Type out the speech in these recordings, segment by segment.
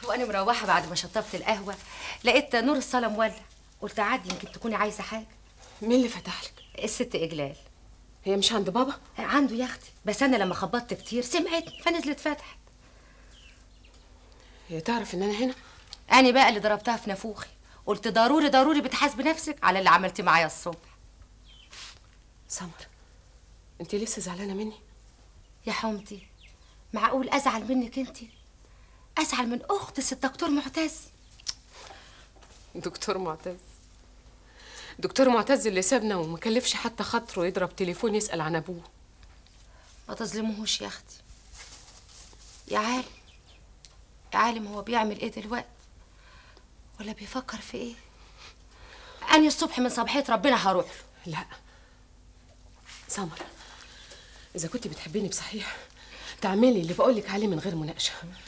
وانا مروحه بعد ما شطبت القهوه لقيت نور الصاله مولع قلت عادي يمكن تكوني عايزه حاجه مين اللي فتح لك الست اجلال هي مش عند بابا عنده يا اختي بس انا لما خبطت كتير سمعت فنزلت فتحت هي تعرف ان انا هنا انا بقى اللي ضربتها في نافوخي قلت ضروري ضروري بتحاسبي نفسك على اللي عملتي معايا الصبح سمر انت لسه زعلانه مني يا حمدي معقول ازعل منك انت ازعل من اخت الست دكتور معتز دكتور معتز دكتور معتز اللي سابنا وما كلفش حتى خاطره يضرب تليفون يسال عن ابوه ما تظلموهوش يا اختي يا عالم يا عالم هو بيعمل ايه دلوقتي ولا بيفكر في ايه اني الصبح من صباحيه ربنا هروح له لا سمر اذا كنت بتحبيني بصحيح تعملي اللي بقولك عليه من غير مناقشه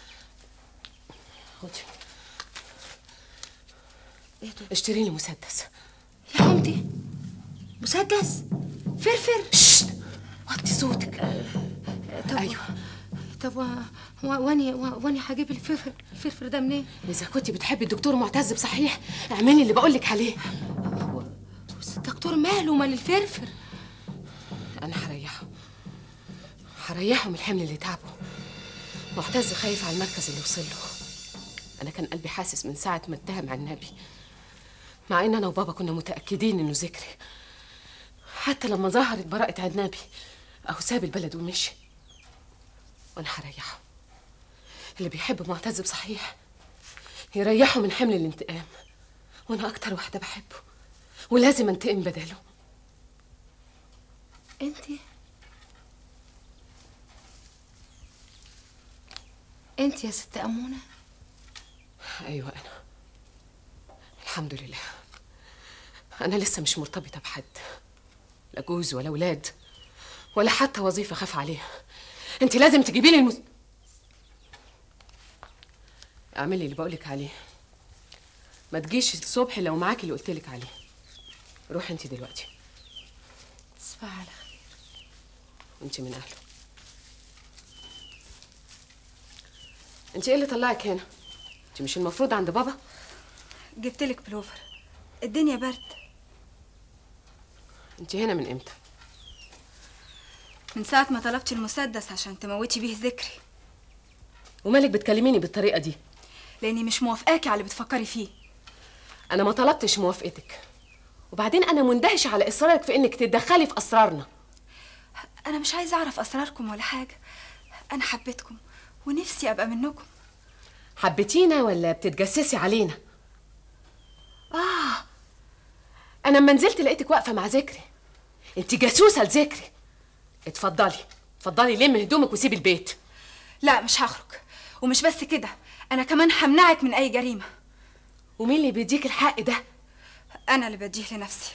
خدي ايه ده اشتري لي مسدس يا حمدي مسدس فرفر شت وطي صوتك طب ايوه طب و- و- واني و- واني هجيب الفرفر الفرفر ده منين اذا كنت بتحبي الدكتور معتز بصحيح اعملي اللي بقولك عليه بس الدكتور ماله مال الفرفر انا هريحه هريحه من الحمل اللي تعبه معتز خايف على المركز اللي وصل له انا كان قلبي حاسس من ساعه ما اتهم عن النبي مع ان انا وبابا كنا متاكدين انه ذكري حتى لما ظهرت براءه عنابي اهو ساب البلد ومشي وانا هريحه اللي بيحب معتز بصحيح يريحه من حمل الانتقام وانا اكتر واحده بحبه ولازم انتقم بداله انت انت يا ست امونه ايوه انا الحمد لله انا لسه مش مرتبطه بحد لا جوز ولا اولاد ولا حتى وظيفه خاف عليها انت لازم تجيبي لي المس... اعملي اللي بقولك عليه ما تجيش الصبح لو معاكي اللي قلتلك عليه روحي انت دلوقتي تصبح على خير وانت من اهله انت ايه اللي طلعك هنا انت مش المفروض عند بابا جبت لك بلوفر الدنيا برد انت هنا من امتى من ساعة ما طلبتي المسدس عشان تموتي بيه ذكري ومالك بتكلميني بالطريقه دي لاني مش موافقاكي على اللي بتفكري فيه انا ما طلبتش موافقتك وبعدين انا مندهشه على اصرارك في انك تتدخلي في اسرارنا انا مش عايزه اعرف اسراركم ولا حاجه انا حبيتكم ونفسي ابقى منكم حبيتينا ولا بتتجسسي علينا اه انا لما نزلت لقيتك واقفه مع ذكري انت جاسوسه لذكري اتفضلي اتفضلي لمي هدومك وسيبي البيت لا مش هخرج ومش بس كده انا كمان همنعك من اي جريمه ومين اللي بيديك الحق ده انا اللي بديه لنفسي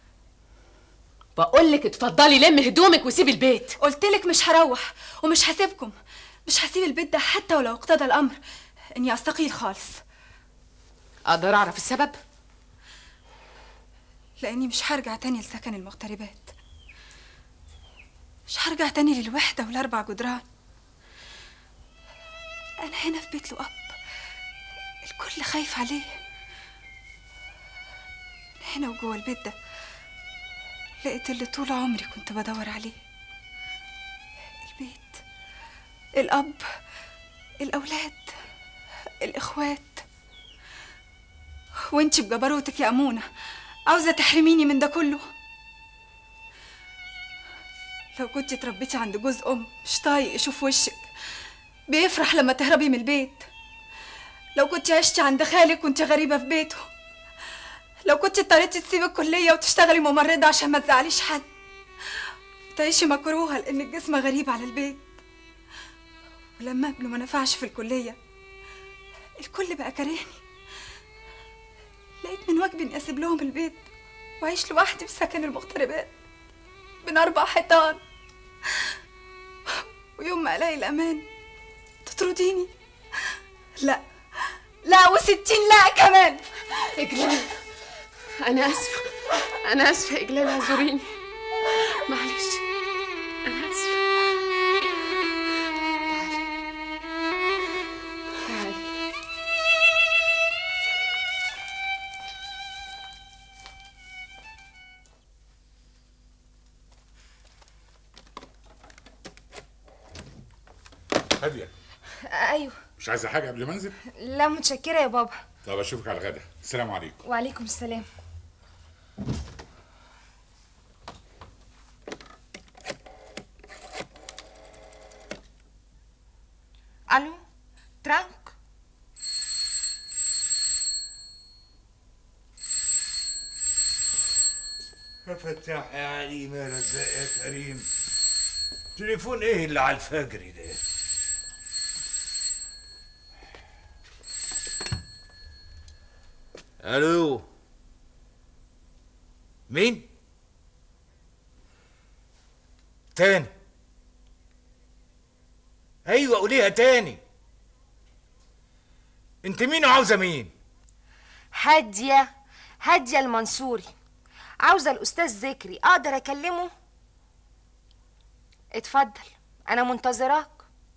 بقول لك اتفضلي لمي هدومك وسيبي البيت قلت لك مش هروح ومش هسيبكم مش هسيب البيت ده حتى ولو اقتضى الامر اني استقيل خالص اقدر اعرف السبب لاني مش هرجع تاني لسكن المغتربات مش هرجع تاني للوحده والاربع جدران انا هنا في بيت له اب الكل خايف عليه هنا وجوه البيت ده لقيت اللي طول عمري كنت بدور عليه البيت الاب الاولاد الاخوات وانتي بجبروتك يا امونه عاوزه تحرميني من ده كله لو كنت اتربيتي عند جوز ام مش طايق يشوف وشك بيفرح لما تهربي من البيت لو كنت عشتي عند خالك وانت غريبه في بيته لو كنت اضطريتي تسيبي الكليه وتشتغلي ممرضه عشان ما تزعليش حد تعيشي مكروهه لان الجسم غريب على البيت ولما ابنه ما نفعش في الكليه الكل بقى كارهني لقيت من واجبي اني اسيب لهم البيت واعيش لوحدي في سكن المغتربات بين اربع حيطان ويوم ما الاقي الامان تطرديني لا لا وستين لا كمان اجلال انا اسفه انا اسفه يا اجلال اعذريني معلش انا اسفه تعالي تعالي هاديه ايوه مش عايزه حاجه قبل ما انزل لا متشكره يا بابا طب اشوفك على الغدا السلام عليكم وعليكم السلام الو ترانك يا فتاح يا عليم يا رزاق يا كريم تليفون ايه اللي على الفجر ده الو مين تاني ايوه قوليها تاني انت مين وعاوزه مين هاديه هاديه المنصوري عاوزه الاستاذ ذكري اقدر اكلمه اتفضل انا منتظراك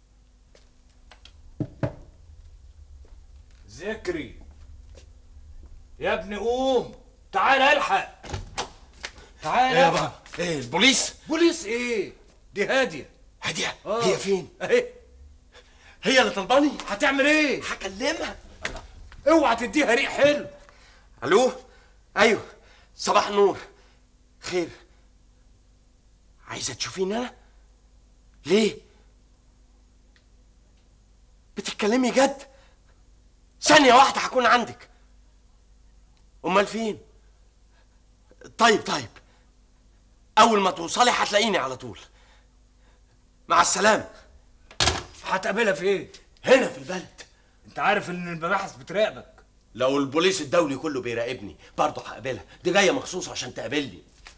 ذكري يا ابني قوم تعال الحق تعال ايه يا بابا ايه البوليس بوليس ايه دي هاديه هاديه آه. هي فين اهي هي اللي طلباني هتعمل ايه هكلمها اوعى تديها ريق حلو الو ايوه صباح النور خير عايزه تشوفيني انا ليه بتتكلمي جد ثانيه واحده هكون عندك امال فين طيب طيب اول ما توصلي هتلاقيني على طول مع السلامه هتقابلها فين هنا في البلد انت عارف ان المباحث بتراقبك لو البوليس الدولي كله بيراقبني برضه هقابلها دي جايه مخصوص عشان تقابلني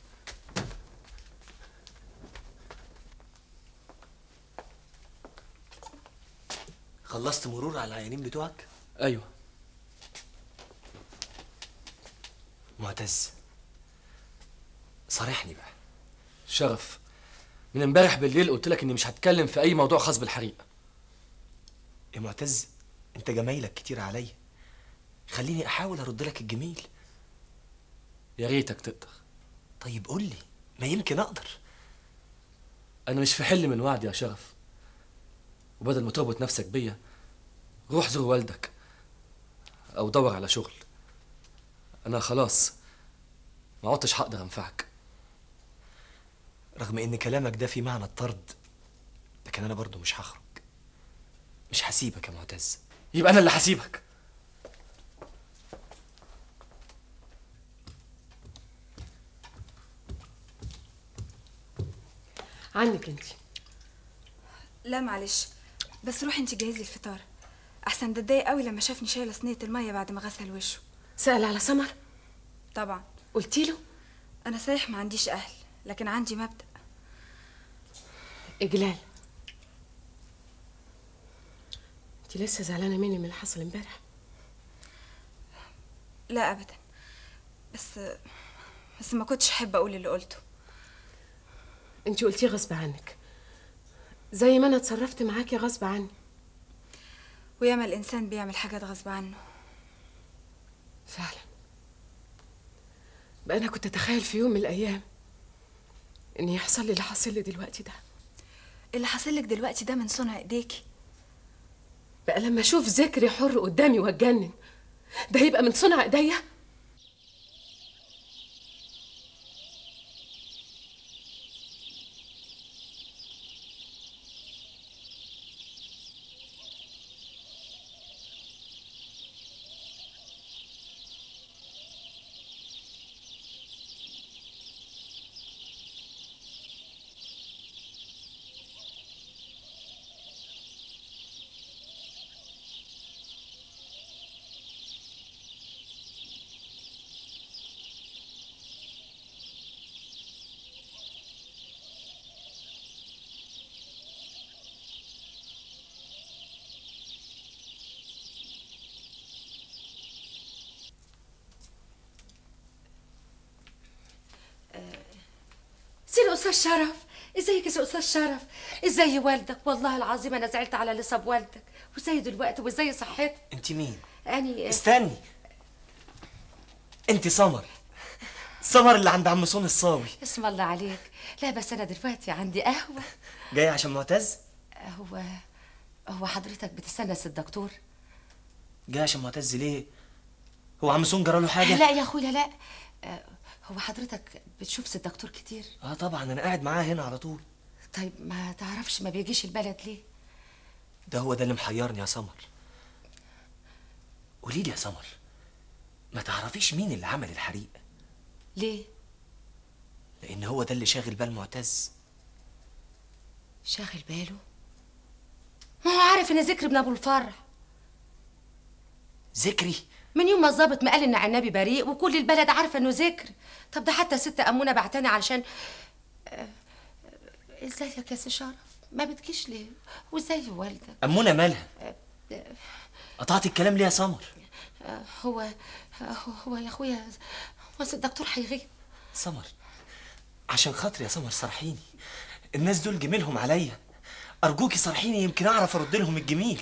خلصت مرور على العيانين بتوعك ايوه معتز صارحني بقى شرف من امبارح بالليل قلت لك اني مش هتكلم في اي موضوع خاص بالحريق يا معتز انت جمايلك كتير عليا خليني احاول ارد لك الجميل يا ريتك تقدر طيب قول لي ما يمكن اقدر انا مش في حل من وعد يا شرف وبدل ما تربط نفسك بيا روح زور والدك او دور على شغل انا خلاص ما عدتش هقدر انفعك رغم ان كلامك ده في معنى الطرد لكن انا برضو مش هخرج مش هسيبك يا معتز يبقى انا اللي هسيبك عنك انت لا معلش بس روحي انت جهزي الفطار احسن ده اتضايق قوي لما شافني شايله صينيه الميه بعد ما غسل وشه سأل على سمر طبعا قلتي له انا صحيح ما عنديش اهل لكن عندي مبدا اجلال انت لسه زعلانه مني من اللي حصل امبارح لا ابدا بس بس ما كنتش احب اقول اللي قلته انت قلتيه غصب عنك زي ما انا اتصرفت معاكي غصب عني وياما الانسان بيعمل حاجات غصب عنه فعلا بقى انا كنت اتخيل في يوم من الايام ان يحصل لي اللي حاصل لي دلوقتي ده اللي حاصل لك دلوقتي ده من صنع ايديكي بقى لما اشوف ذكري حر قدامي واتجنن ده يبقى من صنع ايديا سي الاستاذ شرف ازيك يا سي استاذ شرف ازاي والدك والله العظيم انا زعلت على اللي صاب والدك وازاي دلوقتي وازاي صحتك انت مين اني استني انت سمر سمر اللي عند عم صون الصاوي اسم الله عليك لا بس انا دلوقتي عندي قهوه جاي عشان معتز هو هو حضرتك بتستنى سي الدكتور جاش معتز ليه هو عم سون جرى له حاجه لا يا اخويا لا آه، هو حضرتك بتشوف سي الدكتور كتير اه طبعا انا قاعد معاه هنا على طول طيب ما تعرفش ما بيجيش البلد ليه ده هو ده اللي محيرني يا سمر قولي لي يا سمر ما تعرفيش مين اللي عمل الحريق ليه لان هو ده اللي شاغل بال معتز شاغل باله ما هو عارف ان ذكر ابن ابو الفرح ذكري من يوم ما الظابط ما قال ان عنابي بريء وكل البلد عارفه انه ذكر طب ده حتى ست امونه بعتني علشان آه، آه، ازيك يا سي شرف ما بتجيش ليه وازاي والدك امونه مالها آه، قطعت الكلام ليه يا سمر آه، هو هو, هو يا اخويا هو سي الدكتور هيغيب سمر عشان خاطري يا سمر صرحيني الناس دول جميلهم عليا ارجوكي صرحيني يمكن اعرف ارد لهم الجميل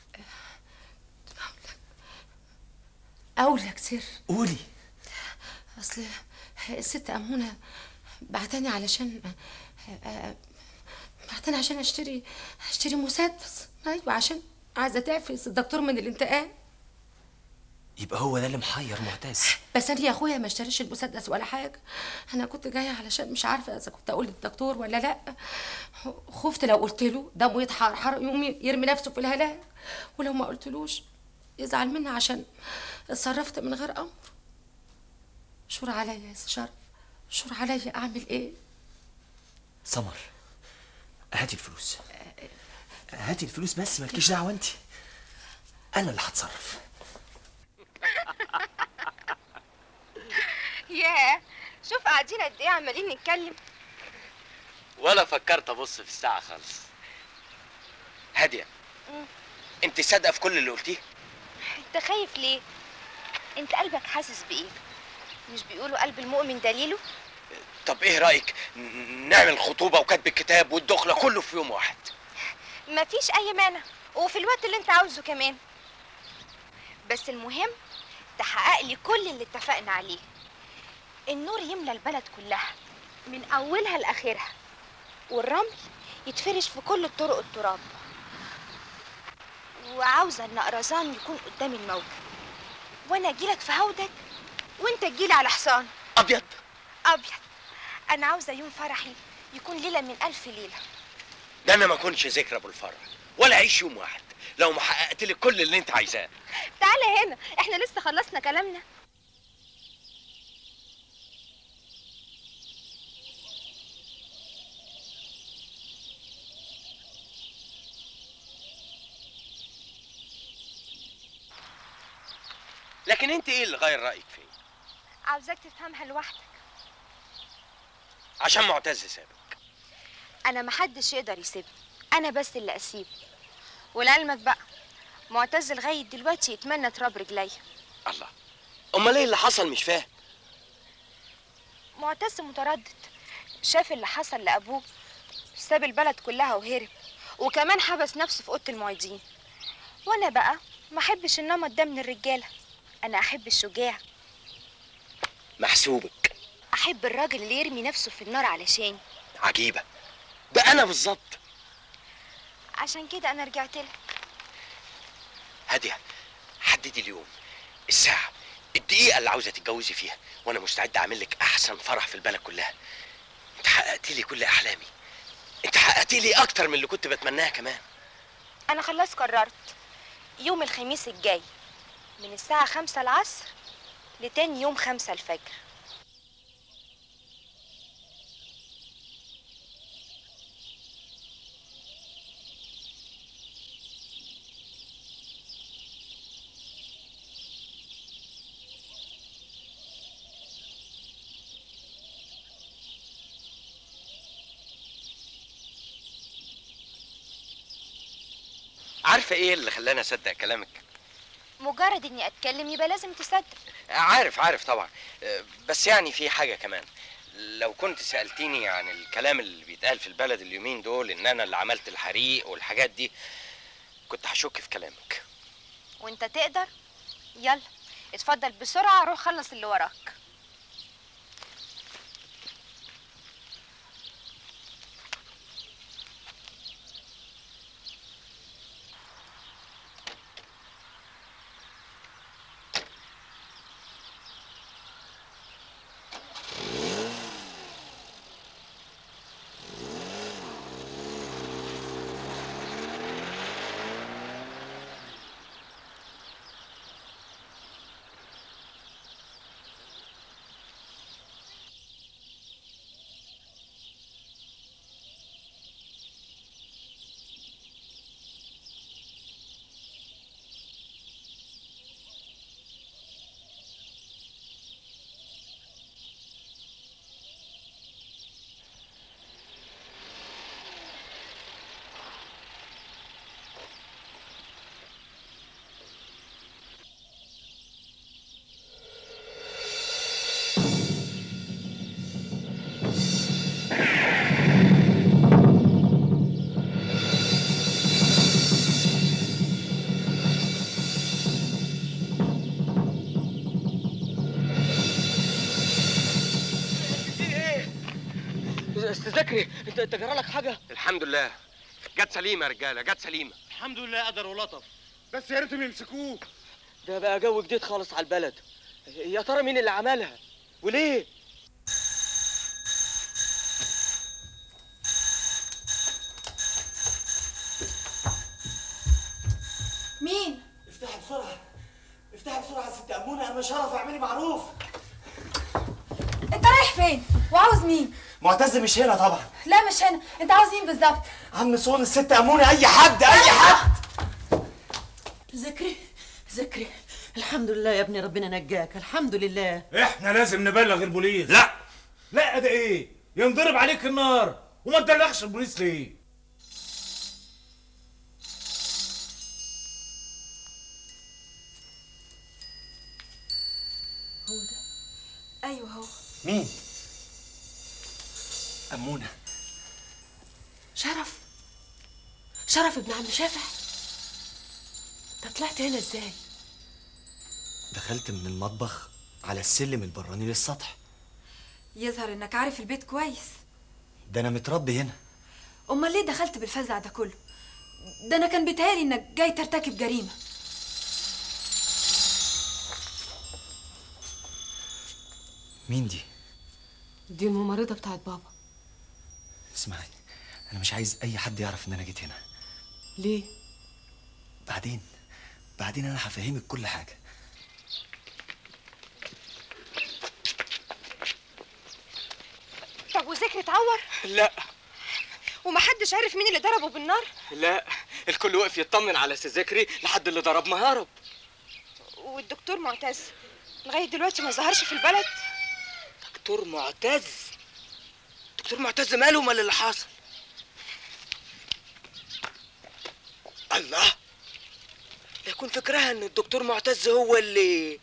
اقول لك سر قولي اصل الست امونه بعتني علشان آه، بعتني عشان اشتري اشتري مسدس ايوه عشان عايزه تعفي الدكتور من الانتقام يبقى هو ده اللي محير معتز بس انا يا اخويا ما اشتريش المسدس ولا حاجه انا كنت جايه علشان مش عارفه اذا كنت اقول للدكتور ولا لا خفت لو قلت له دمه يتحرحر يقوم يرمي نفسه في الهلاك ولو ما قلتلوش يزعل مني عشان اتصرفت من غير امر شور عليا يا سي شرف شور عليا اعمل ايه سمر هاتي الفلوس هاتي الفلوس بس مالكيش دعوه انت انا اللي هتصرف ياه شوف قاعدين قد ايه عمالين نتكلم ولا فكرت ابص في الساعه خالص هاديه انت صادقه في كل اللي قلتيه انت خايف ليه انت قلبك حاسس بايه مش بيقولوا قلب المؤمن دليله طب ايه رايك ن- نعمل خطوبه وكتب الكتاب والدخله كله في يوم واحد مفيش اي مانع وفي الوقت اللي انت عاوزه كمان بس المهم تحقق لي كل اللي اتفقنا عليه النور يملى البلد كلها من اولها لاخرها والرمل يتفرش في كل الطرق التراب وعاوزه ان قرزان يكون قدام الموت وانا اجيلك في هودك وانت تجيلي على حصان ابيض ابيض انا عاوزه يوم فرحي يكون ليله من الف ليله ده انا ما كنتش ذكرى ابو الفرع ولا اعيش يوم واحد لو ما حققت لك كل اللي انت عايزاه تعالى هنا احنا لسه خلصنا كلامنا لكن انت ايه اللي غير رايك فيه عاوزاك تفهمها لوحدك عشان معتز سابك انا محدش يقدر يسيبني انا بس اللي اسيب ولعلمك بقى معتز لغايه دلوقتي يتمنى تراب رجليا الله امال ايه اللي حصل مش فاهم معتز متردد شاف اللي حصل لابوه ساب البلد كلها وهرب وكمان حبس نفسه في اوضه المعيدين وانا بقى ما احبش النمط ده من الرجاله انا احب الشجاع محسوبك احب الراجل اللي يرمي نفسه في النار علشاني عجيبه ده انا بالظبط عشان كده انا رجعت لك هاديه حددي اليوم الساعه الدقيقه اللي عاوزه تتجوزي فيها وانا مستعد اعمل لك احسن فرح في البلد كلها انت حققت لي كل احلامي انت حققت لي اكتر من اللي كنت بتمناها كمان انا خلاص قررت يوم الخميس الجاي من الساعة خمسة العصر لتاني يوم خمسة الفجر عارفه ايه اللي خلاني اصدق كلامك مجرد اني اتكلم يبقى لازم تصدق عارف عارف طبعا أه، بس يعني في حاجه كمان لو كنت سالتيني عن الكلام اللي بيتقال في البلد اليومين دول ان انا اللي عملت الحريق والحاجات دي كنت هشك في كلامك وانت تقدر يلا اتفضل بسرعة روح خلص اللي وراك ذكري انت انت جرى لك حاجه الحمد لله جت سليمه يا رجاله جت سليمه الحمد لله قدر ولطف بس يا ريتهم يمسكوه ده بقى جو جديد خالص على البلد يا ترى مين اللي عملها وليه مين افتحي بسرعه افتحي بسرعه يا ست امونه انا مش هعرف اعملي معروف انت رايح فين وعاوز مين معتز مش هنا طبعا لا مش هنا انت عاوز مين بالظبط عم صون الست امونه اي حد اي حد ذكري ذكري الحمد لله يا ابني ربنا نجاك الحمد لله احنا لازم نبلغ البوليس لا لا ده ايه ينضرب عليك النار وما تبلغش البوليس ليه ايوه هو مين امونه شرف شرف ابن عم شافع انت طلعت هنا ازاي دخلت من المطبخ على السلم البراني للسطح يظهر انك عارف البيت كويس ده انا متربي هنا امال ليه دخلت بالفزع ده كله ده انا كان بيتهيألي انك جاي ترتكب جريمه مين دي دي الممرضة بتاعت بابا اسمعي انا مش عايز اي حد يعرف ان انا جيت هنا ليه بعدين بعدين انا هفهمك كل حاجه طب وذكر اتعور لا ومحدش عارف مين اللي ضربه بالنار لا الكل وقف يطمن على سي ذكري لحد اللي ضرب ما هرب والدكتور معتز لغايه دلوقتي ما ظهرش في البلد دكتور معتز دكتور معتز ماله مال اللي حصل الله لا يكون فكرها ان الدكتور معتز هو اللي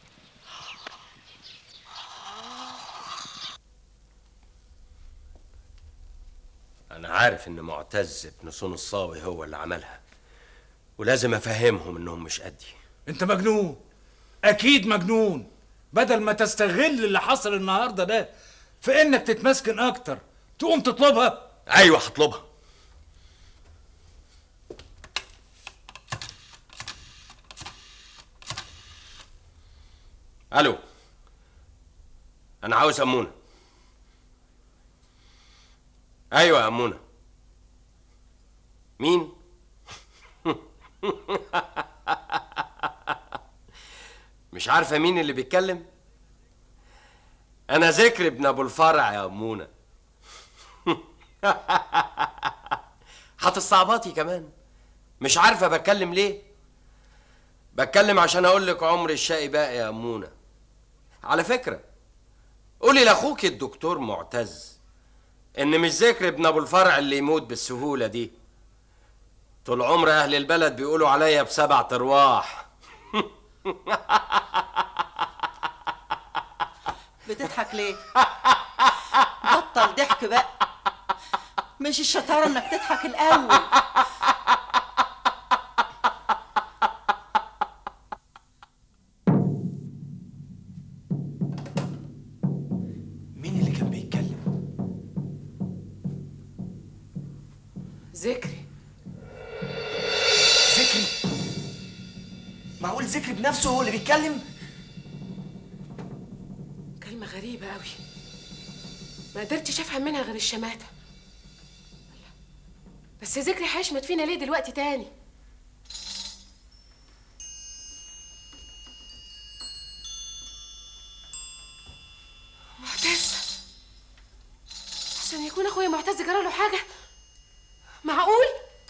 انا عارف ان معتز ابن صون الصاوي هو اللي عملها ولازم افهمهم انهم مش قدي انت مجنون اكيد مجنون بدل ما تستغل اللي حصل النهارده ده في انك تتمسكن اكتر تقوم تطلبها ايوه هطلبها الو انا عاوز امونه ايوه يا امونه مين مش عارفه مين اللي بيتكلم انا ذكر ابن ابو الفرع يا امونه هتستعبطي كمان مش عارفه بتكلم ليه بتكلم عشان اقول لك عمر الشقي باقي يا امونه على فكره قولي لاخوك الدكتور معتز ان مش ذكر ابن ابو الفرع اللي يموت بالسهوله دي طول عمر اهل البلد بيقولوا عليا بسبع ارواح بتضحك ليه بطل ضحك بقى مش الشطاره انك تضحك الاول مين اللي كان بيتكلم ذكري ذكري معقول ذكري بنفسه هو اللي بيتكلم كلمة غريبة قوي ما قدرتش افهم منها غير الشماتة بس ذكري هيشمت فينا ليه دلوقتي تاني معتز عشان يكون اخويا معتز جراله حاجة معقول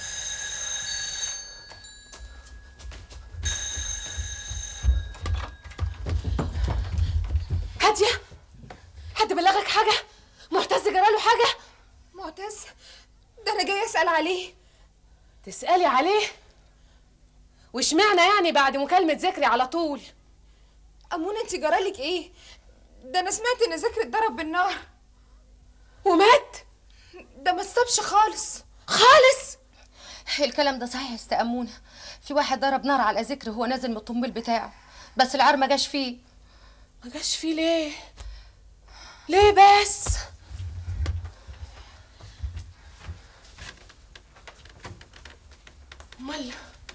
هادية حد بلغك حاجة معتز جراله حاجة معتز ده انا جاي اسال عليه تسألي عليه واشمعنى يعني بعد مكالمة ذكري على طول امونة انت جرالك ايه ده انا سمعت ان ذكر اتضرب بالنار ومات ده ما اتصابش خالص خالص الكلام ده صحيح يا ست أمونة في واحد ضرب نار على ذكر وهو نازل من الطنبل بتاعه بس العار ما جاش فيه ما جاش فيه ليه ليه بس امال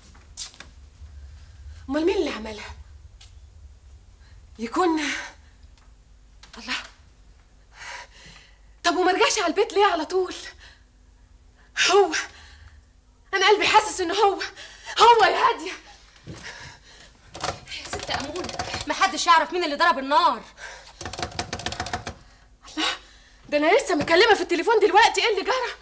امال مين اللي عملها يكون الله طب وما رجعش على البيت ليه على طول هو انا قلبي حاسس ان هو هو يا هاديه يا ست امونه محدش يعرف مين اللي ضرب النار ده انا لسه مكلمه في التليفون دلوقتي ايه اللي جرى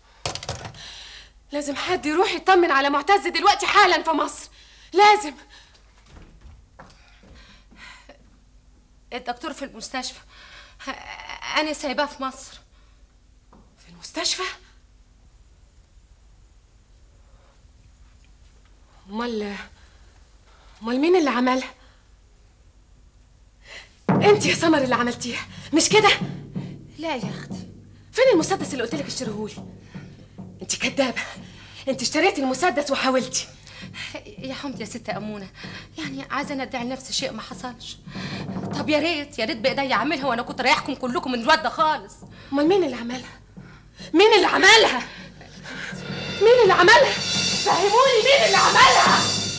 لازم حد يروح يطمن على معتز دلوقتي حالا في مصر لازم الدكتور في المستشفى انا سايباه في مصر في المستشفى امال امال مين اللي عملها انت يا سمر اللي عملتيها مش كده لا يا اختي فين المسدس اللي قلت لك اشتريهولي انت كدابه انت اشتريتي المسدس وحاولتي يا حمد يا ست امونه يعني عايزه انا ادعي لنفسي شيء ما حصلش طب يا ريت يا ريت بايديا اعملها وانا كنت رايحكم كلكم من الواد ده خالص امال مين اللي عملها مين اللي عملها مين اللي عملها فهموني مين اللي عملها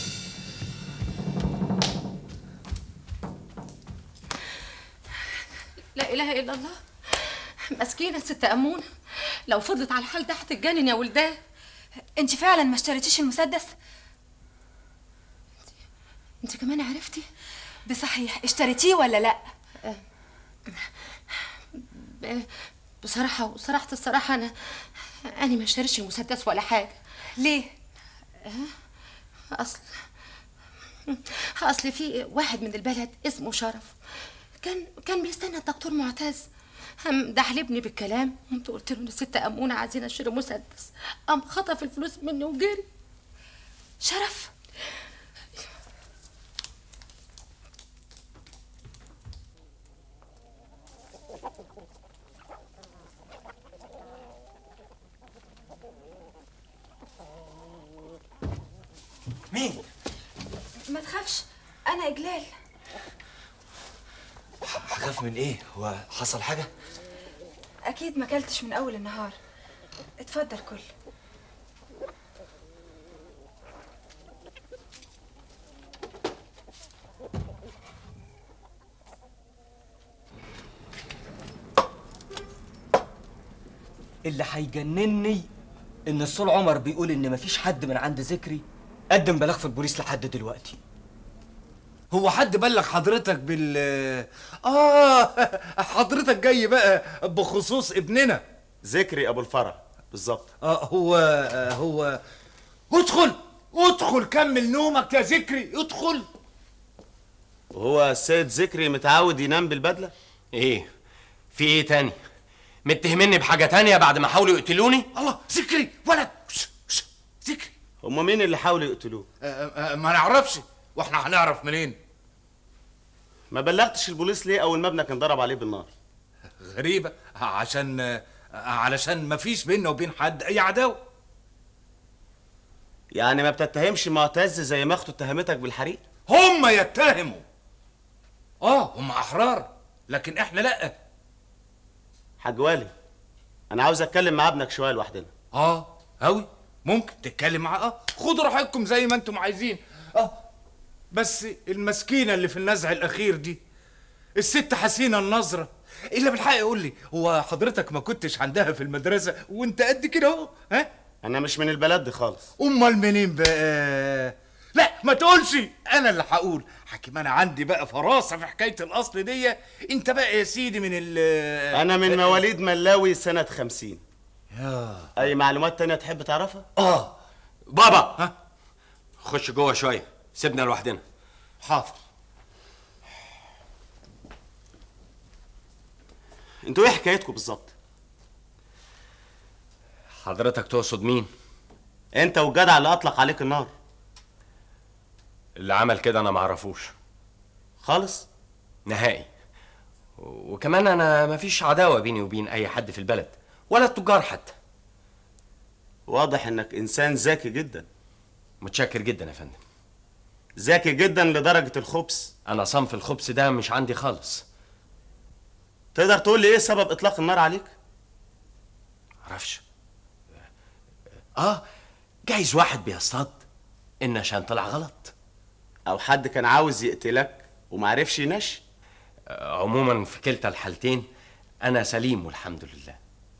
لا اله الا الله مسكينه ست امونه لو فضلت على الحال ده هتتجنن يا ولداه انت فعلا ما اشتريتيش المسدس انت كمان عرفتي بصحيح اشتريتيه ولا لا ب- بصراحه وصراحه الصراحه انا انا ما اشتريتش المسدس ولا حاجه ليه اصل اصل في واحد من البلد اسمه شرف كان كان بيستنى الدكتور معتز قام دحلبني بالكلام قمت قلت له ان الست امونه عايزين اشتري مسدس قام خطف الفلوس مني وجري شرف مين ما تخافش انا اجلال هخاف من ايه هو حصل حاجه اكيد ما اكلتش من اول النهار اتفضل كل اللي هيجنني ان الصول عمر بيقول ان مفيش حد من عند ذكري قدم بلاغ في البوليس لحد دلوقتي هو حد بلغ حضرتك بال اه حضرتك جاي بقى بخصوص ابننا ذكري ابو الفرع بالظبط اه هو آه هو ادخل ادخل كمل نومك يا ذكري ادخل وهو السيد ذكري متعود ينام بالبدله ايه في ايه تاني متهمني بحاجه تانية بعد ما حاولوا يقتلوني الله ذكري ولد ذكري هما مين اللي حاولوا يقتلوه آه آه ما نعرفش واحنا هنعرف منين ما بلغتش البوليس ليه اول مبنى كان ضرب عليه بالنار غريبه عشان آه علشان ما فيش بيننا وبين حد اي عداوه يعني ما بتتهمش معتز زي ما اخته اتهمتك بالحريق هم يتهموا اه هم احرار لكن احنا لا حاج والي انا عاوز اتكلم مع ابنك شويه لوحدنا اه اوي ممكن تتكلم معاه اه خدوا راحتكم زي ما انتم عايزين اه بس المسكينه اللي في النزع الاخير دي الست حسينه النظره الا بالحق يقول لي هو حضرتك ما كنتش عندها في المدرسه وانت قد كده اهو ها انا مش من البلد دي خالص امال منين بقى لا ما تقولش انا اللي هقول حكيم انا عندي بقى فراسه في حكايه الاصل دي انت بقى يا سيدي من ال انا من مواليد ملاوي سنه خمسين يا اي معلومات تانية تحب تعرفها اه بابا ها خش جوه شويه سيبنا لوحدنا حاضر انتوا ايه حكايتكم بالظبط حضرتك تقصد مين انت والجدع اللي اطلق عليك النار اللي عمل كده انا معرفوش خالص نهائي وكمان انا مفيش عداوه بيني وبين اي حد في البلد ولا التجار حتى واضح انك انسان ذكي جدا متشكر جدا يا فندم ذكي جدا لدرجه الخبث انا صنف الخبث ده مش عندي خالص تقدر تقول لي ايه سبب اطلاق النار عليك معرفش اه جايز واحد بيصطاد النشان طلع غلط او حد كان عاوز يقتلك ومعرفش ينش عموما في كلتا الحالتين انا سليم والحمد لله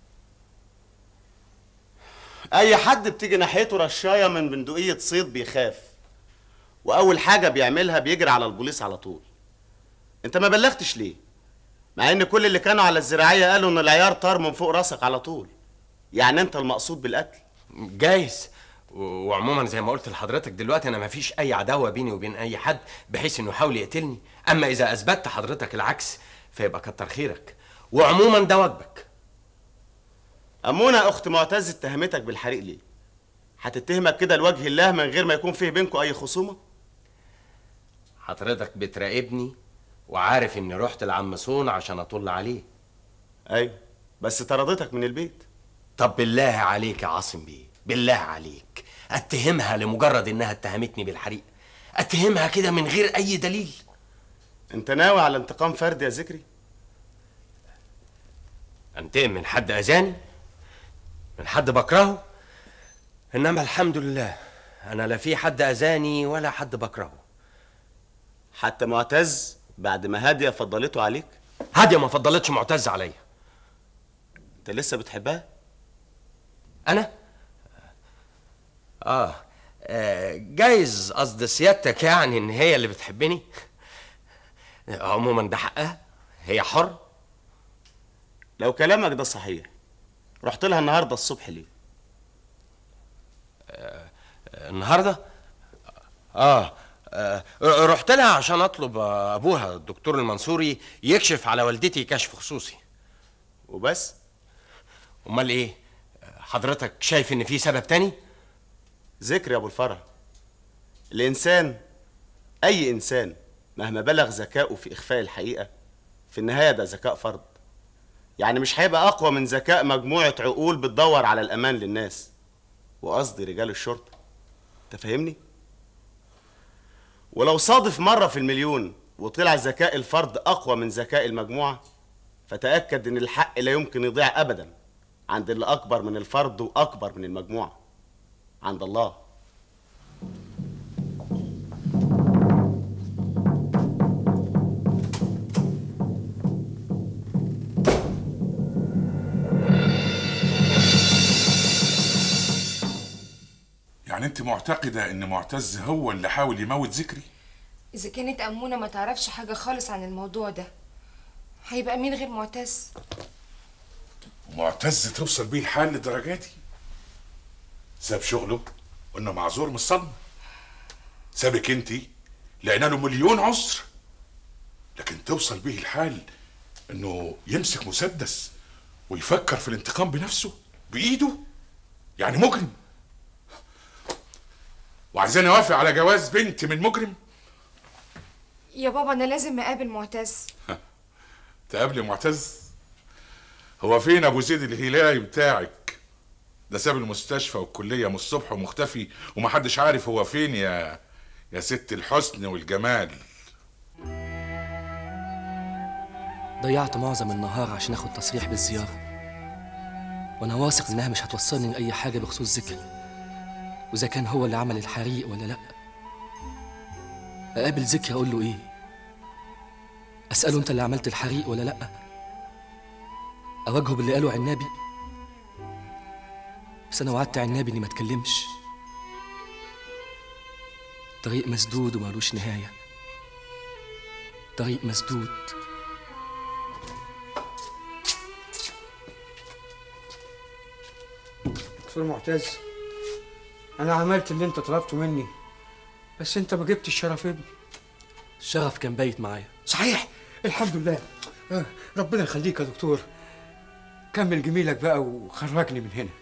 اي حد بتيجي ناحيته رشايه من بندقيه صيد بيخاف واول حاجه بيعملها بيجري على البوليس على طول انت ما بلغتش ليه مع ان كل اللي كانوا على الزراعيه قالوا ان العيار طار من فوق راسك على طول يعني انت المقصود بالقتل جايز و- وعموما زي ما قلت لحضرتك دلوقتي انا مفيش اي عداوه بيني وبين اي حد بحيث انه يحاول يقتلني اما اذا اثبتت حضرتك العكس فيبقى كتر خيرك وعموما ده واجبك امونه اخت معتز اتهمتك بالحريق ليه هتتهمك كده لوجه الله من غير ما يكون فيه بينكم اي خصومه حضرتك بتراقبني وعارف اني رحت لعم صون عشان اطل عليه ايوه بس طردتك من البيت طب بالله عليك يا عاصم بيه بالله عليك اتهمها لمجرد انها اتهمتني بالحريق اتهمها كده من غير اي دليل انت ناوي على انتقام فردي يا ذكري انتقم من حد اذاني من حد بكرهه انما الحمد لله انا لا في حد اذاني ولا حد بكرهه حتى معتز بعد ما هاديه فضلته عليك هاديه ما فضلتش معتز عليا انت لسه بتحبها انا اه آه، جايز قصد سيادتك يعني ان هي اللي بتحبني عموما ده حقها هي حر لو كلامك ده صحيح رحت لها النهارده الصبح ليه النهارده اه آه، رحت لها عشان اطلب آه، ابوها الدكتور المنصوري يكشف على والدتي كشف خصوصي وبس امال ايه حضرتك شايف ان في سبب تاني ذكر يا ابو الفرج الانسان اي انسان مهما بلغ ذكاؤه في اخفاء الحقيقه في النهايه ده ذكاء فرد يعني مش هيبقى اقوى من ذكاء مجموعه عقول بتدور على الامان للناس وقصدي رجال الشرطه انت فاهمني ولو صادف مره في المليون وطلع ذكاء الفرد اقوى من ذكاء المجموعه فتاكد ان الحق لا يمكن يضيع ابدا عند اللي اكبر من الفرد واكبر من المجموعه عند الله يعني انت معتقده ان معتز هو اللي حاول يموت ذكري إذا كانت أمونة ما تعرفش حاجة خالص عن الموضوع ده هيبقى مين غير معتز؟ معتز توصل بيه الحال للدرجه دي ساب شغله وانه معذور من الصدمه سابك انت لقينا له مليون عذر لكن توصل بيه الحال انه يمسك مسدس ويفكر في الانتقام بنفسه بايده يعني مجرم وعايزاني اوافق على جواز بنت من مجرم يا بابا أنا لازم أقابل معتز تقابلي معتز هو فين ابو زيد الهلالي بتاعك ده ساب المستشفى والكليه من الصبح ومختفي ومحدش عارف هو فين يا يا ست الحسن والجمال ضيعت معظم النهار عشان اخد تصريح بالزيارة وانا واثق انها مش هتوصلني لأي حاجة بخصوص ذكري واذا كان هو اللي عمل الحريق ولا لا اقابل ذكري اقول له ايه اسأله انت اللي عملت الحريق ولا لا اواجهه باللي قاله عنابي بس انا وعدت عنابي اني ما اتكلمش طريق مسدود ومالوش نهاية طريق مسدود دكتور معتز انا عملت اللي انت طلبته مني بس انت ما جبتش شرف ابني الشرف كان بايت معايا صحيح الحمد لله آه، ربنا يخليك يا دكتور كمل جميلك بقى وخرجني من هنا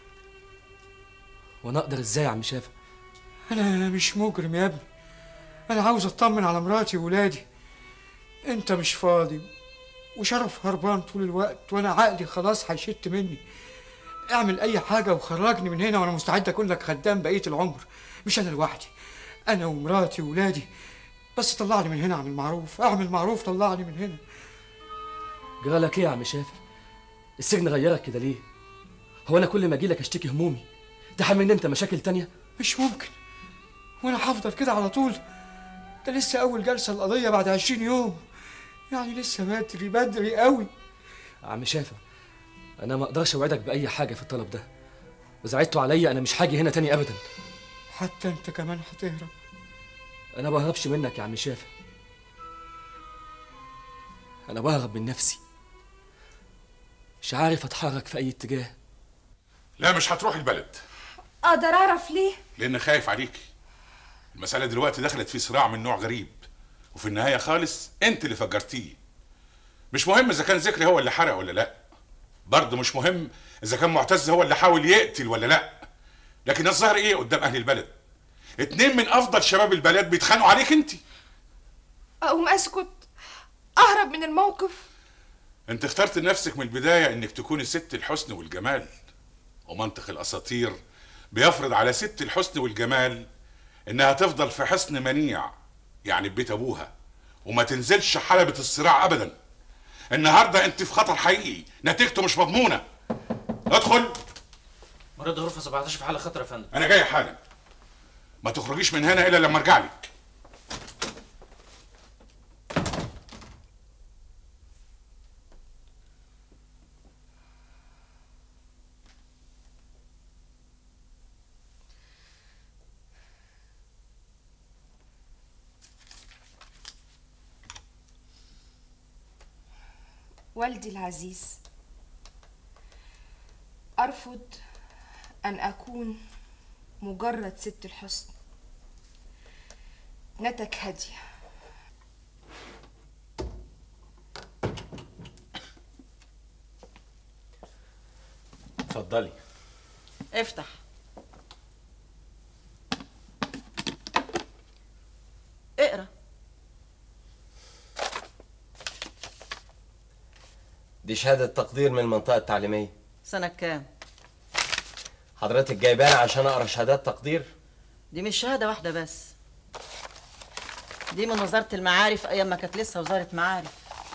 وانا اقدر ازاي يا عم شافع انا انا مش مجرم يا ابني انا عاوز اطمن على مراتي وولادي انت مش فاضي وشرف هربان طول الوقت وانا عقلي خلاص هيشت مني اعمل اي حاجه وخرجني من هنا وانا مستعد اكون لك خدام بقيه العمر مش انا لوحدي انا ومراتي وولادي بس طلعني من هنا اعمل معروف اعمل معروف طلعني من هنا جرالك ايه يا عم شافع السجن غيرك كده ليه هو انا كل ما اجي لك اشتكي همومي تحملني انت مشاكل تانية مش ممكن وانا هفضل كده على طول ده لسه اول جلسه القضيه بعد عشرين يوم يعني لسه بدري بدري قوي عم شافع انا ما اقدرش اوعدك باي حاجه في الطلب ده واذا عدتوا عليا انا مش هاجي هنا تاني ابدا حتى انت كمان هتهرب انا بهربش منك يا عم شافع انا بهرب من نفسي مش عارف اتحرك في اي اتجاه لا مش هتروح البلد اقدر اعرف ليه لان خايف عليكي المسألة دلوقتي دخلت في صراع من نوع غريب وفي النهاية خالص انت اللي فجرتيه مش مهم اذا كان ذكري هو اللي حرق ولا لا برضه مش مهم اذا كان معتز هو اللي حاول يقتل ولا لا لكن الظاهر ايه قدام اهل البلد اتنين من افضل شباب البلد بيتخانقوا عليك انت اقوم اسكت اهرب من الموقف انت اخترت لنفسك من البداية انك تكوني ست الحسن والجمال ومنطق الاساطير بيفرض على ست الحسن والجمال انها تفضل في حصن منيع يعني ببيت ابوها وما تنزلش حلبة الصراع ابدا النهاردة انت في خطر حقيقي نتيجته مش مضمونة ادخل مريض غرفة 17 في حالة خطر يا فندم انا جاي حالا ما تخرجيش من هنا الا لما ارجع لك والدي العزيز أرفض أن أكون مجرد ست الحسن نتك هادية اتفضلي افتح اقرا دي شهادة تقدير من المنطقة التعليمية سنة كام؟ حضرتك جايبانا عشان أقرأ شهادات تقدير دي مش شهادة واحدة بس دي من وزارة المعارف أيام ما كانت لسه وزارة معارف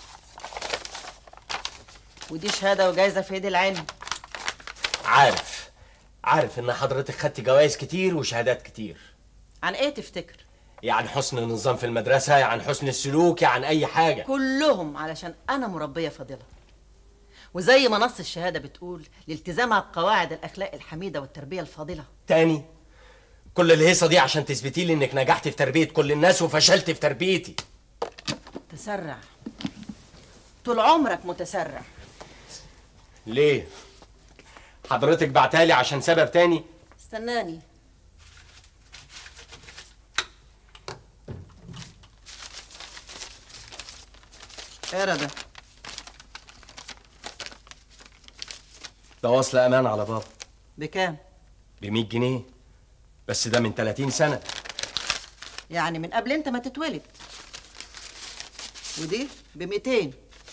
ودي شهادة وجايزة في ايد العلم عارف عارف إن حضرتك خدت جوائز كتير وشهادات كتير عن ايه تفتكر؟ يعني حسن النظام في المدرسة يعني حسن السلوك يعني أي حاجة كلهم علشان أنا مربية فاضلة وزي ما نص الشهادة بتقول لالتزامها بقواعد الأخلاق الحميدة والتربية الفاضلة تاني كل الهيصة دي عشان تثبتي لي إنك نجحت في تربية كل الناس وفشلت في تربيتي تسرع طول عمرك متسرع ليه؟ حضرتك بعتالي عشان سبب تاني استناني اقرا ده ده وصل أمان على بابا بكام؟ ب 100 جنيه بس ده من 30 سنة يعني من قبل انت ما تتولد ودي ب 200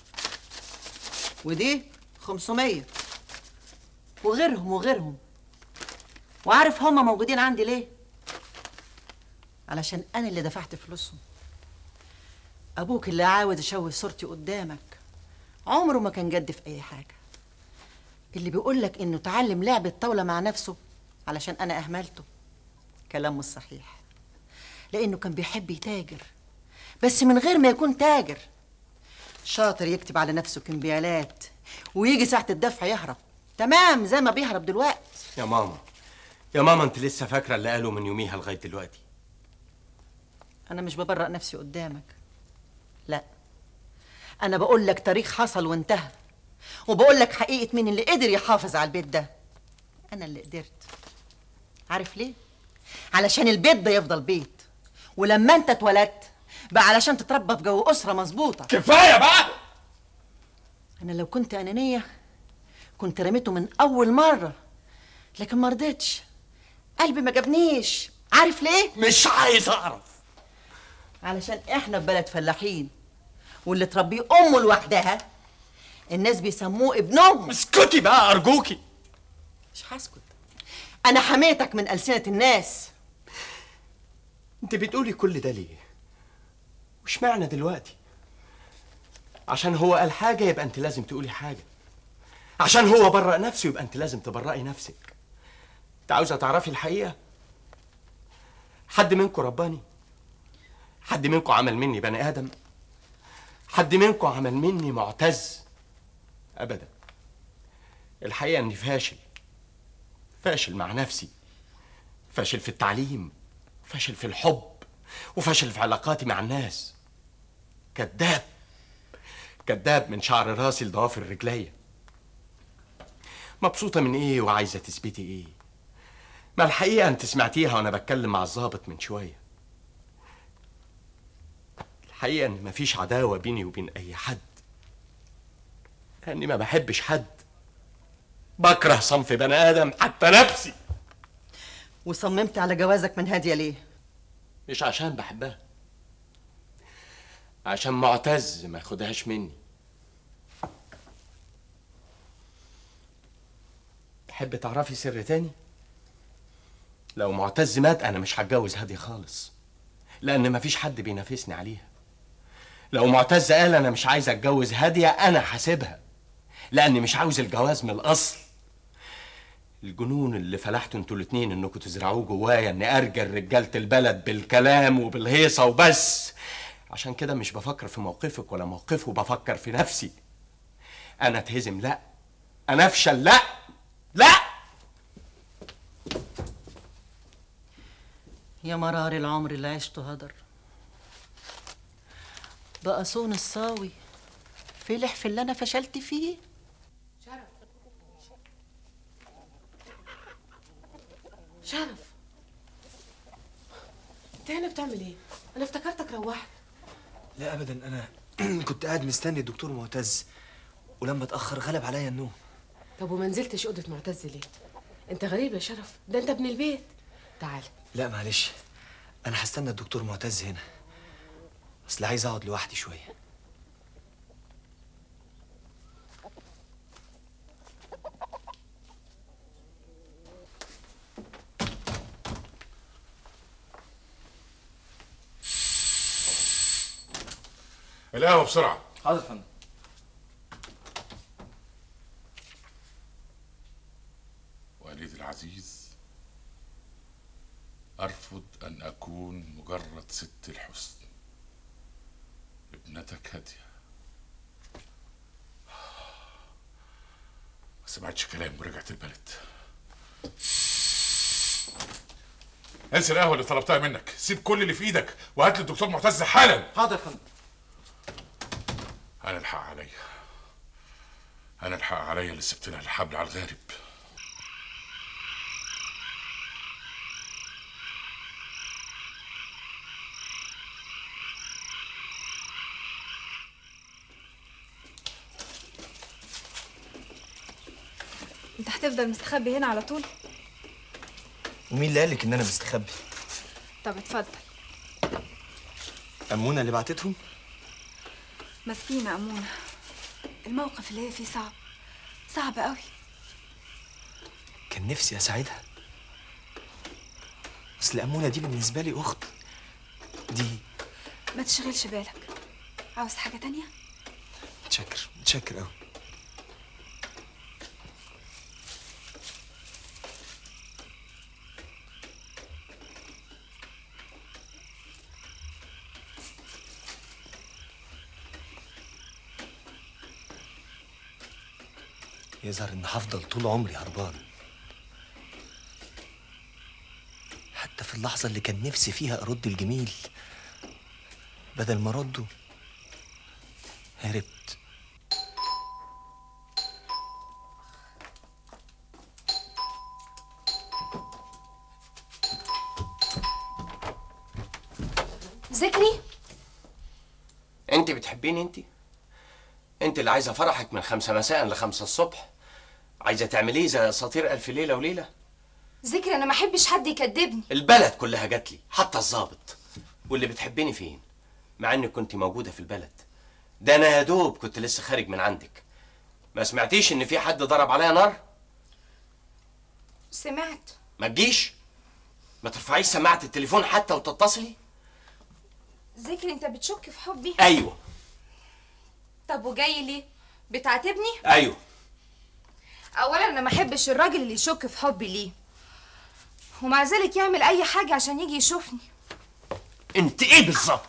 ودي 500 وغيرهم وغيرهم وعارف هما موجودين عندي ليه علشان انا اللي دفعت فلوسهم ابوك اللي عاوز يشوه صورتي قدامك عمره ما كان جد في اي حاجه اللي بيقولك انه تعلم لعبة طاولة مع نفسه علشان انا اهملته كلام مش صحيح لانه كان بيحب يتاجر بس من غير ما يكون تاجر شاطر يكتب على نفسه كمبيالات ويجي ساعة الدفع يهرب تمام زي ما بيهرب دلوقتي يا ماما يا ماما انت لسه فاكرة اللي قاله من يوميها لغاية دلوقتي انا مش ببرأ نفسي قدامك لا انا بقول لك تاريخ حصل وانتهى وبقول لك حقيقة مين اللي قدر يحافظ على البيت ده انا اللي قدرت عارف ليه علشان البيت ده يفضل بيت ولما انت اتولدت بقى علشان تتربى في جو اسره مظبوطه كفاية بقى انا لو كنت انانيه كنت رميته من اول مره لكن ما رضيتش قلبي ما جابنيش عارف ليه مش عايز اعرف علشان احنا في بلد فلاحين واللي تربيه امه لوحدها الناس بيسموه ابنهم اسكتي بقى ارجوكي مش هسكت انا حميتك من السنه الناس انت بتقولي كل ده ليه وش معنى دلوقتي عشان هو قال حاجة يبقى انت لازم تقولي حاجة عشان هو برأ نفسه يبقى انت لازم تبرئي نفسك انت عاوزه تعرفي الحقيقه حد منكم رباني حد منكم عمل مني بني ادم حد منكم عمل مني معتز ابدا الحقيقه اني فاشل فاشل مع نفسي فاشل في التعليم فاشل في الحب وفاشل في علاقاتي مع الناس كذاب كذاب من شعر راسي لضوافر رجليا مبسوطة من ايه وعايزة تثبتي ايه ما الحقيقة انت سمعتيها وانا بتكلم مع الظابط من شوية الحقيقة ان مفيش عداوة بيني وبين اي حد لاني ما بحبش حد بكره صنف بني ادم حتى نفسي وصممت على جوازك من هاديه ليه مش عشان بحبها عشان معتز ما ياخدهاش مني تحب تعرفي سر تاني لو معتز مات انا مش هتجوز هادي خالص لان مفيش حد بينافسني عليها لو معتز قال انا مش عايز اتجوز هاديه انا هسيبها لاني مش عاوز الجواز من الاصل الجنون اللي فلحتوا انتوا الاتنين انكم تزرعوه جوايا اني ارجل رجاله البلد بالكلام وبالهيصه وبس عشان كده مش بفكر في موقفك ولا موقفه بفكر في نفسي انا اتهزم لا انا افشل لا لا يا مرار العمر اللي عشته هدر بقى صون الصاوي فلح في اللي انا فشلت فيه شرف انت هنا بتعمل ايه؟ انا افتكرتك روحت لا ابدا انا كنت قاعد مستني الدكتور معتز ولما اتاخر غلب عليا النوم طب وما نزلتش اوضه معتز ليه؟ انت غريب يا شرف ده انت ابن البيت تعال لا معلش انا هستنى الدكتور معتز هنا اصل عايز اقعد لوحدي شويه القهوة بسرعة حاضر يا فندم والدي العزيز أرفض أن أكون مجرد ست الحسن ابنتك هادية ما سمعتش كلام ورجعت البلد انسى القهوة اللي طلبتها منك سيب كل اللي في ايدك وهات لي الدكتور معتز حالا حاضر يا فندم انا الحق عليا انا الحق عليا اللي سبت لها الحبل على الغارب انت هتفضل مستخبي هنا على طول ومين اللي قالك ان انا مستخبي طب اتفضل امونه اللي بعتتهم مسكينة أمونة الموقف اللي هي فيه صعب صعب قوي كان نفسي اساعدها اصل امونه دي بالنسبه لي اخت دي ما تشغلش بالك عاوز حاجة تانية متشكر متشكر قوي يظهر ان هفضل طول عمري هربان حتى في اللحظة اللي كان نفسي فيها أرد الجميل بدل ما أرده هربت ذكري انت بتحبيني انت انت اللي عايزه فرحك من خمسة مساء لخمسة الصبح عايزه تعمليه زي اساطير الف ليله وليله ذكري انا ما احبش حد يكذبني البلد كلها جات لي حتى الظابط واللي بتحبيني فين مع انك كنت موجوده في البلد ده انا يا دوب كنت لسه خارج من عندك ما سمعتيش ان في حد ضرب عليا نار سمعت ما تجيش ما ترفعيش سماعه التليفون حتى وتتصلي ذكري انت بتشك في حبي ايوه طب وجاي ليه بتعاتبني ايوه اولا انا ما احبش الراجل اللي يشك في حبي ليه ومع ذلك يعمل اي حاجه عشان يجي يشوفني انت ايه بالظبط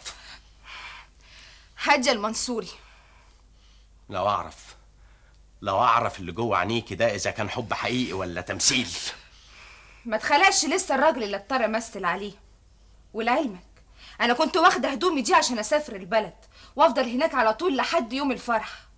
حاجه المنصوري لو اعرف لو اعرف اللي جوه عينيكي ده اذا كان حب حقيقي ولا تمثيل ما اتخلقش لسه الراجل اللي اضطر امثل عليه ولعلمك انا كنت واخده هدومي دي عشان اسافر البلد وافضل هناك على طول لحد يوم الفرح